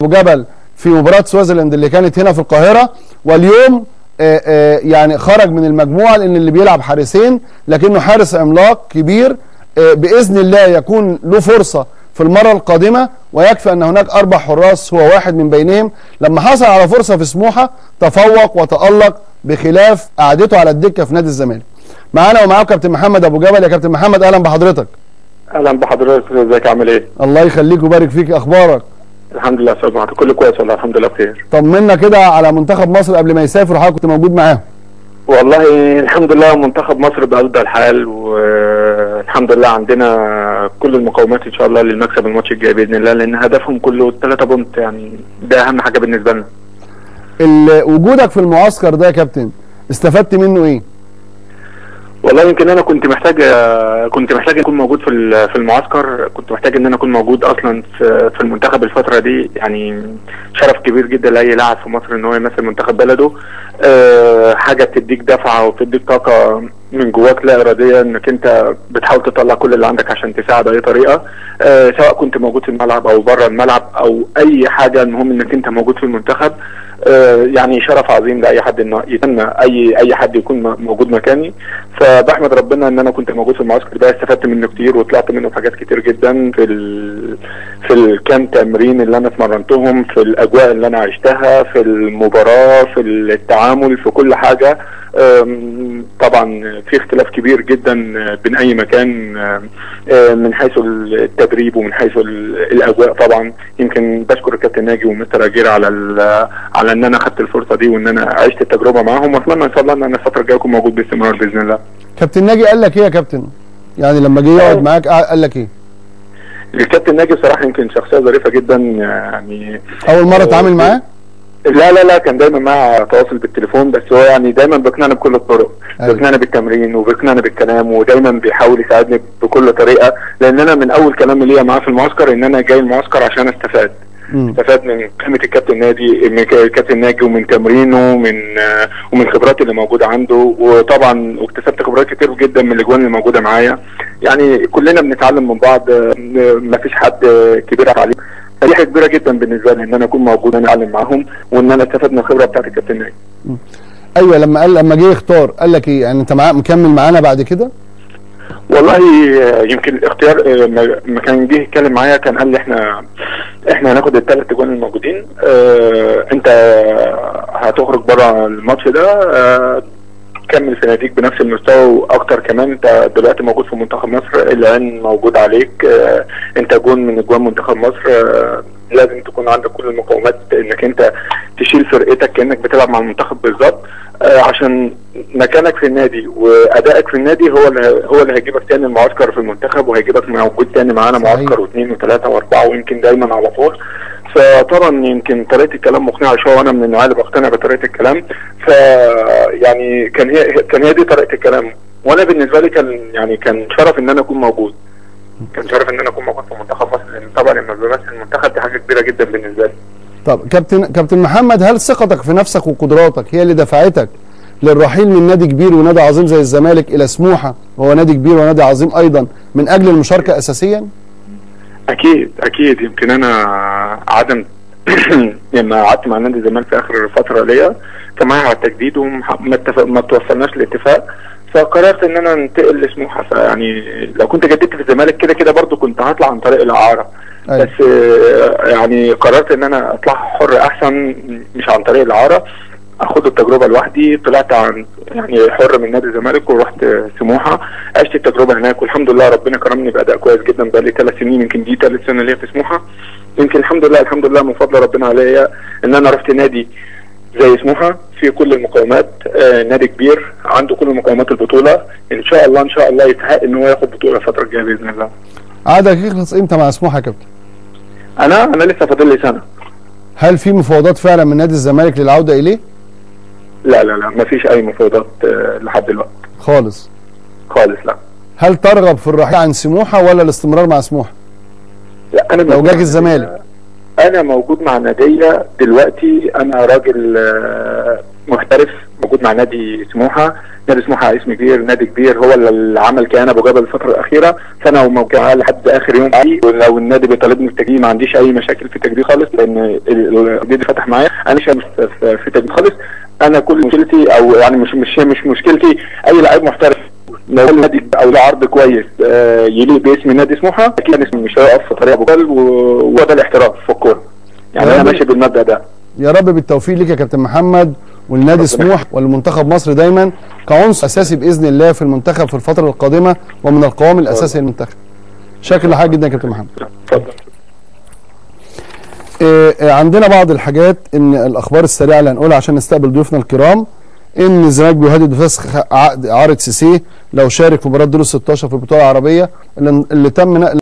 ابو جبل في مباراه سوازيلاند اللي كانت هنا في القاهره واليوم آه، آه، يعني خرج من المجموعه لان اللي بيلعب حارسين لكنه حارس عملاق كبير آه، باذن الله يكون له فرصه في المره القادمه ويكفي ان هناك اربع حراس هو واحد من بينهم لما حصل على فرصه في سموحه تفوق وتالق بخلاف قعدته على الدكه في نادي الزمالك. معانا ومعاكم كابتن محمد ابو جبل يا كابتن محمد اهلا بحضرتك. اهلا بحضرتك ازيك عامل ايه؟ الله يخليك ويبارك فيك اخبارك. الحمد لله استاذ معاذ كله كويس والله الحمد لله بخير طمنا كده على منتخب مصر قبل ما يسافر وحضرتك كنت موجود معاهم. والله الحمد لله منتخب مصر بأفضل الحال والحمد لله عندنا كل المقومات ان شاء الله للمكسب الماتش الجاي باذن الله لان هدفهم كله الثلاثه بونت يعني ده اهم حاجه بالنسبه لنا ال- وجودك في المعسكر ده يا كابتن استفدت منه ايه؟ والله يمكن انا كنت محتاج كنت محتاج اكون موجود في ال- في المعسكر كنت محتاج ان انا اكون موجود اصلا في في المنتخب الفتره دي يعني شرف كبير جدا لاي لاعب في مصر ان هو يمثل منتخب بلده أه حاجه بتديك دفعه وبتديك طاقه من جواك لا اراديه انك انت بتحاول تطلع كل اللي عندك عشان تساعد باي طريقه أه سواء كنت موجود في الملعب او بره الملعب او اي حاجه المهم انك انت موجود في المنتخب آه، يعني شرف عظيم لاي حد انه يتمنى اي اي حد يكون م- موجود مكاني فبحمد ربنا ان انا كنت موجود في المعسكر ده استفدت منه كتير وطلعت منه في حاجات كتير جدا في ال... في الكام تمرين اللي انا اتمرنتهم في الاجواء اللي انا عشتها في المباراه في التعامل في كل حاجه آم، طبعا في اختلاف كبير جدا بين اي مكان آم، آم، من حيث التدريب ومن حيث ال- الاجواء طبعا يمكن بشكر الكابتن ناجي ومستر اجير على ال- على ان انا خدت الفرصه دي وان انا عشت التجربه معاهم واتمنى ان شاء الله ان انا الفتره الجايه اكون موجود باستمرار باذن الله. كابتن ناجي قال لك ايه يا كابتن؟ يعني لما جه يقعد معاك قع- قال لك ايه؟ الكابتن ناجي بصراحه يمكن شخصيه ظريفه جدا يعني اول مره اتعامل معاه؟ لا لا لا كان دايما معاه تواصل بالتليفون بس هو يعني دايما بيقنعني بكل الطرق أيوة. بيقنعني بالتمرين وبيقنعني بالكلام ودايما بيحاول يساعدني بكل طريقه لان انا من اول كلام ليا معاه في المعسكر ان انا جاي المعسكر عشان استفاد مم. استفاد من قيمه الكابتن نادي من ك- الكابتن ناجي ومن تمرينه ومن آه، ومن خبرات اللي موجوده عنده وطبعا واكتسبت خبرات كتير جدا من الاجوان اللي موجوده معايا يعني كلنا بنتعلم من بعض آه، ما فيش حد آه، كبير عليه دي حاجه كبيره جدا بالنسبه لي ان انا اكون موجود انا اتعلم معاهم وان انا استفاد من الخبره بتاعت الكابتن ناجي ايوه لما قال لما جه يختار قال لك ايه؟ يعني انت معاه مكمل معانا بعد كده؟ والله آه، يمكن الاختيار آه، ما- ما كان جه يتكلم معايا كان قال لي احنا احنا هناخد الثلاث اجوان الموجودين اه انت هتخرج بره الماتش ده اه كمل في ناديك بنفس المستوى واكتر كمان انت دلوقتي موجود في منتخب مصر العين موجود عليك اه انت جون من اجوان منتخب مصر اه لازم تكون عندك كل المقومات انك انت تشيل فرقتك كانك بتلعب مع المنتخب بالظبط آه، عشان مكانك في النادي وادائك في النادي هو اللي هو اللي هيجيبك تاني المعسكر في المنتخب وهيجيبك موجود تاني معانا صحيح. معسكر واثنين وثلاثه واربعه ويمكن دايما على طول فطبعا يمكن طريقه الكلام مقنعه شويه وانا من النوع اللي بقتنع بطريقه الكلام ف يعني كان هي كان هي دي طريقه الكلام وانا بالنسبه لي كان يعني كان شرف ان انا اكون موجود كان شرف ان انا اكون موجود في منتخب مصر لان طبعا لما بمثل المنتخب دي حاجه كبيره جدا بالنسبه لي طب كابتن كابتن محمد هل ثقتك في نفسك وقدراتك هي اللي دفعتك للرحيل من نادي كبير ونادي عظيم زي الزمالك الى سموحه وهو نادي كبير ونادي عظيم ايضا من اجل المشاركه اساسيا؟ اكيد اكيد يمكن انا عدم لما قعدت مع نادي الزمالك في اخر فتره ليا كان معايا على التجديد وما اتفق- ما توصلناش لاتفاق فقررت ان انا انتقل لسموحه فيعني لو كنت جددت في الزمالك كده كده برضو كنت هطلع عن طريق الاعاره أيوة. بس آه، يعني قررت ان انا اطلع حر احسن مش عن طريق الاعاره اخد التجربه لوحدي طلعت عن يعني حر من نادي الزمالك ورحت سموحه عشت التجربه هناك والحمد لله ربنا كرمني باداء كويس جدا بقى لي ثلاث سنين يمكن دي ثالث سنه ليا في سموحه يمكن الحمد لله الحمد لله من فضل ربنا عليا ان انا رحت نادي زي سموحه في كل المقومات آه نادي كبير عنده كل مقومات البطوله ان شاء الله ان شاء الله يستحق ان هو ياخد بطوله الفتره الجايه باذن الله عقدك يخلص امتى مع سموحه يا كابتن؟ انا انا لسه فاضل لي سنه هل في مفاوضات فعلا من نادي الزمالك للعوده اليه؟ لا لا لا ما فيش اي مفاوضات آه لحد دلوقتي خالص خالص لا هل ترغب في الرحيل عن سموحه ولا الاستمرار مع سموحه؟ لا انا لو موجود جاك مع الزمالك. نادية- انا موجود مع ناديه دلوقتي انا راجل آه، محترف موجود موجود مع نادي سموحه نادي سموحه اسم كبير نادي كبير هو اللي عمل كيان ابو جبل الفتره الاخيره فانا موجود لحد اخر يوم معي ولو النادي بيطالبني بالتجديد ما عنديش اي مشاكل في التجديد خالص لان الجديد فتح معايا انا مش في في تجديد خالص انا كل مشكلتي او يعني مش مش مش مشكلتي اي لعيب محترف لو النادي او له عرض كويس آه، يليق باسم نادي سموحه اكيد اسمي مش هيقف في طريق ابو جبل وهو ده الاحتراف في الكوره يعني انا يعني- ماشي بالمبدا ده يا رب بالتوفيق ليك يا كابتن محمد والنادي سموح والمنتخب مصر دايما كعنصر اساسي باذن الله في المنتخب في الفتره القادمه ومن القوام الاساسي للمنتخب شاكر لحضرتك جدا يا كابتن محمد اتفضل آه، آه، عندنا بعض الحاجات ان الاخبار السريعه اللي هنقولها عشان نستقبل ضيوفنا الكرام ان الزمالك بيهدد بفسخ عقد اعاره سيسيه لو شارك في مباراه دور ال 16 في البطوله العربيه اللي, اللي تم نقل